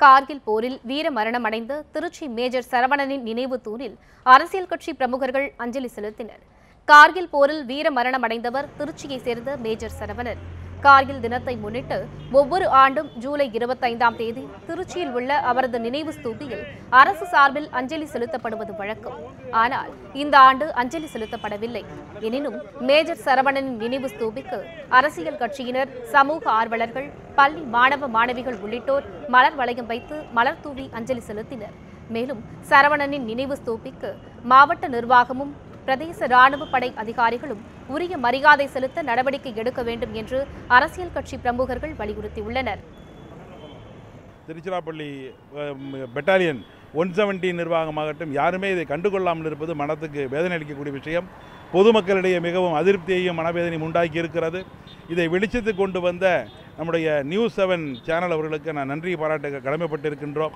கார்கில் போரில் வீர மரணமடைந்த திருச்சி மேஜர் சரவணனின் நினைவு தூணில் அரசியல் கட்சி பிரமுகர்கள் அஞ்சலி செலுத்தினர் கார்கில் போரில் வீர மரணமடைந்தவர் திருச்சியைச் சேர்ந்த மேஜர் சரவணன் கார்கில் தினத்தை முன்னிட்டு ஒவ்வொரு ஆண்டும் ஜூலை இருபத்தைந்தாம் தேதி திருச்சியில் உள்ள அவரது நினைவு ஸ்தூபியில் அரசு சார்பில் அஞ்சலி செலுத்தப்படுவது வழக்கம் ஆனால் இந்த ஆண்டு அஞ்சலி செலுத்தப்படவில்லை எனினும் மேஜர் சரவணனின் நினைவு ஸ்தூபிக்கு அரசியல் கட்சியினர் சமூக ஆர்வலர்கள் பள்ளி மாணவ மாணவிகள் உள்ளிட்டோர் மலர் வளையம் வைத்து மலர் தூவி அஞ்சலி செலுத்தினர் மேலும் சரவணனின் நினைவு ஸ்தூபிக்கு மாவட்ட நிர்வாகமும் பிரதேச ராணுவ படை அதிகாரிகளும் உரிய மரியாதை செலுத்த நடவடிக்கை எடுக்க வேண்டும் என்று அரசியல் கட்சி பிரமுகர்கள் வலியுறுத்தியுள்ளனர் திருச்சிராப்பள்ளி பெட்டாலியன் ஒன் செவன்டி நிர்வாகமாகட்டும் யாருமே இதை கண்டுகொள்ளாமல் இருப்பது மனத்துக்கு வேதனை அளிக்கக்கூடிய விஷயம் பொதுமக்களிடையே மிகவும் அதிருப்தியையும் மனவேதனையும் உண்டாக்கி இருக்கிறது இதை வெளிச்சத்துக்கு கொண்டு வந்த நம்முடைய நியூஸ் செவன் சேனல் அவர்களுக்கு நான் நன்றி பாராட்ட கடமைப்பட்டிருக்கின்றோம்